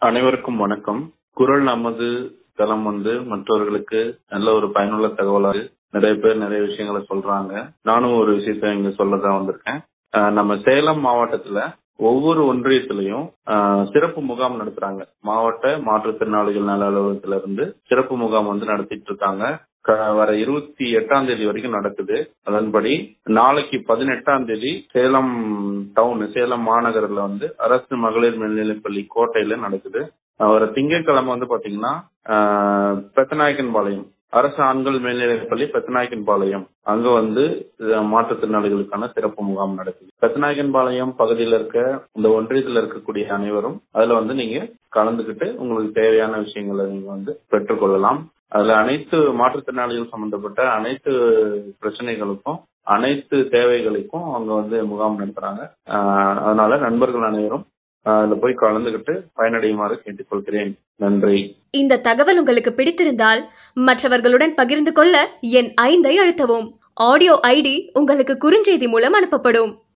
அனைவருக்கும் வணக்கம் குரல் நமது தளம் வந்து மற்றவர்களுக்கு நல்ல ஒரு பயனுள்ள தகவலா இருக்கு. நிறைய பேர் நிறைய விஷயங்களை சொல்றாங்க நானும் ஒரு விஷயத்த இங்க சொல்லதான் வந்திருக்கேன் ஆஹ் நம்ம சேலம் மாவட்டத்துல ஒவ்வொரு ஒன்றியத்திலையும் ஆஹ் சிறப்பு முகாம் நடத்துறாங்க மாவட்ட மாற்றுத்திறனாளிகள் நல அலுவலகத்துல இருந்து சிறப்பு முகாம் வந்து நடத்திட்டு இருக்காங்க க- வர இருபத்தி எட்டாம் தேதி வரைக்கும் நடக்குது அதன்படி நாளைக்கு பதினெட்டாம் தேதி சேலம் டவுன் சேலம் மாநகர்ல வந்து அரசு மகளிர் மேல்நிலைப்பள்ளி கோட்டையில நடக்குது அஹ் வர திங்கட்கிழமை வந்து பாத்தீங்கன்னா ஆஹ் பெத்தநாயக்கன்பாளையம் அரசு ஆண்கள் மேல்நிலைப்பள்ளி பெத்தநாயக்கன்பாளையம் அங்க வந்து அஹ் மாற்றுத்திறனாளிகளுக்கான சிறப்பு முகாம் நடக்குது பெத்தநாயக்கன்பாளையம் பகுதியில் இருக்க இந்த ஒன்றியத்தில் இருக்கக்கூடிய அனைவரும் அதுல வந்து நீங்க கலந்துக்கிட்டு உங்களுக்கு தேவையான விஷயங்களை நீங்க வந்து பெற்றுக்கொள்ளலாம் அதுல அனைத்து மாற்றுத்திறனாளிகள் சம்பந்தப்பட்ட அனைத்து பிரச்சனைகளுக்கும் அனைத்து தேவைகளுக்கும் அவங்க வந்து முகாம் நடத்துறாங்க ஆஹ் அதனால நண்பர்கள் அனைவரும் ஆஹ் அதுல போய் கலந்துக்கிட்டு பயனடையுமாறு கேட்டுக்கொள்கிறேன் நன்றி இந்த தகவல் உங்களுக்கு பிடித்திருந்தால் மற்றவர்களுடன் பகிர்ந்து கொள்ள என் ஐந்தை அழுத்தவும் ஆடியோ ஐடி உங்களுக்கு குறுஞ்செய்தி மூலம் அனுப்பப்படும்